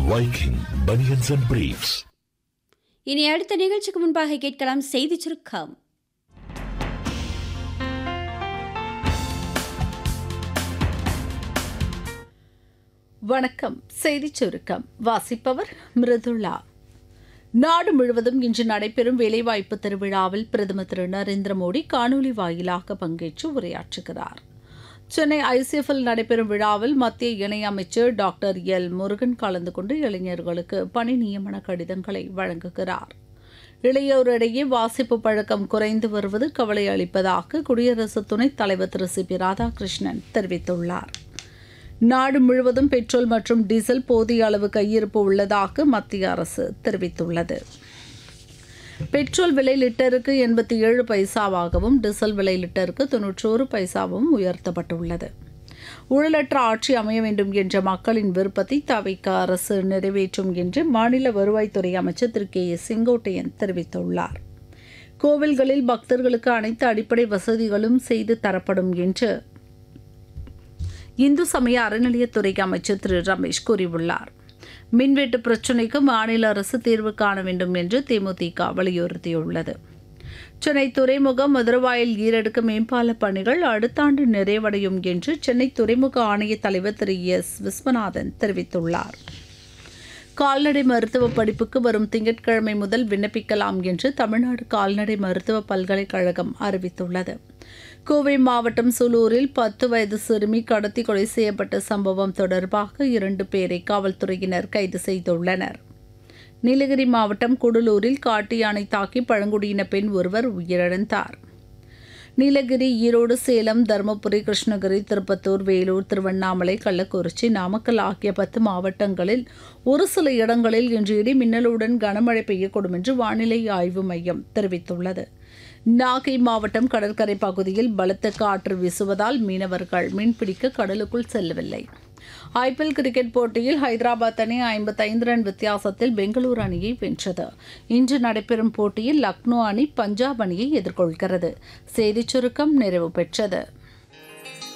Viking Bunions and Briefs. இனி அடுத்த நிகழ்ச்சிக்கு முன்பாக கேட்கலாம் செய்தி சுருக்கம் வணக்கம் செய்திச் சுருக்கம் வாசிப்பவர் மிருதுளா நாடு முழுவதும் இன்று நடைபெறும் வேலைவாய்ப்பு திருவிழாவில் பிரதமர் திரு நரேந்திர மோடி காணொலி வாயிலாக பங்கேற்று உரையாற்றுகிறார் சென்னை ஐசிஎஃப்எல் நடைபெறும் விழாவில் மத்திய இணையமைச்சர் டாக்டர் எல் முருகன் கலந்து கொண்டு இளைஞர்களுக்கு பணி நியமன கடிதங்களை வழங்குகிறார் இளையோரிடையே வாசிப்பு பழக்கம் குறைந்து வருவது கவலை அளிப்பதாக குடியரசு துணைத் தலைவர் திரு சி பி ராதாகிருஷ்ணன் தெரிவித்துள்ளார் நாடு முழுவதும் பெட்ரோல் மற்றும் டீசல் போதிய அளவு கையிருப்பு உள்ளதாக மத்திய அரசு தெரிவித்துள்ளது பெட்ரோல் விலை லிட்டருக்கு எண்பத்தி ஏழு பைசாவாகவும் டீசல் விலை லிட்டருக்கு தொன்னூற்றோரு பைசாவும் உயர்த்தப்பட்டுள்ளது ஊழலற்ற ஆட்சி அமைய வேண்டும் என்ற மக்களின் விருப்பத்தை தவிக்க அரசு நிறைவேற்றும் என்று மாநில வருவாய்த்துறை அமைச்சர் திரு கே எஸ் செங்கோட்டையன் தெரிவித்துள்ளார் கோவில்களில் பக்தர்களுக்கு அனைத்து அடிப்படை வசதிகளும் செய்து தரப்படும் என்று இந்து சமய அறநிலையத்துறை அமைச்சர் திரு ரமேஷ் கூறியுள்ளார் மின்வெட்டு பிரச்சினைக்கு மாநில அரசு தீர்வு காண வேண்டும் என்று தேமுதிக வலியுறுத்தியுள்ளது சென்னை துறைமுகம் மதுரவாயல் ஈரடுக்கு மேம்பால பணிகள் அடுத்த ஆண்டு நிறைவடையும் என்று சென்னை துறைமுக ஆணைய தலைவர் திரு எஸ் விஸ்வநாதன் தெரிவித்துள்ளார் கால்நடை மருத்துவ படிப்புக்கு வரும் திங்கட்கிழமை முதல் விண்ணப்பிக்கலாம் என்று தமிழ்நாடு கால்நடை மருத்துவ பல்கலைக்கழகம் அறிவித்துள்ளது கோவை மாவட்டம் சூலூரில் பத்து வயது சிறுமி கடத்தி கொலை செய்யப்பட்ட சம்பவம் தொடர்பாக இரண்டு பேரை காவல்துறையினர் கைது செய்துள்ளனர் நீலகிரி மாவட்டம் குடலூரில் காட்டு யானை தாக்கி பழங்குடியின பெண் ஒருவர் உயிரிழந்தார் நீலகிரி ஈரோடு சேலம் தருமபுரி கிருஷ்ணகிரி திருப்பத்தூர் வேலூர் திருவண்ணாமலை கள்ளக்குறிச்சி நாமக்கல் ஆகிய பத்து மாவட்டங்களில் ஒரு சில இடங்களில் இன்று இடி மின்னலுடன் கனமழை பெய்யக்கூடும் என்று வானிலை ஆய்வு மையம் தெரிவித்துள்ளது நாகை மாவட்டம் கடற்கரை பகுதியில் பலத்த காற்று வீசுவதால் மீனவர்கள் மீன்பிடிக்க கடலுக்குள் செல்லவில்லை ஐபிஎல் கிரிக்கெட் போட்டியில் ஹைதராபாத் அணி ஐம்பத்தைந்து ரன் வித்தியாசத்தில் பெங்களூரு அணியை வென்றது இன்று நடைபெறும் போட்டியில் லக்னோ அணி பஞ்சாப் அணியை எதிர்கொள்கிறது செய்திச் சுருக்கம் நிறைவு பெற்றது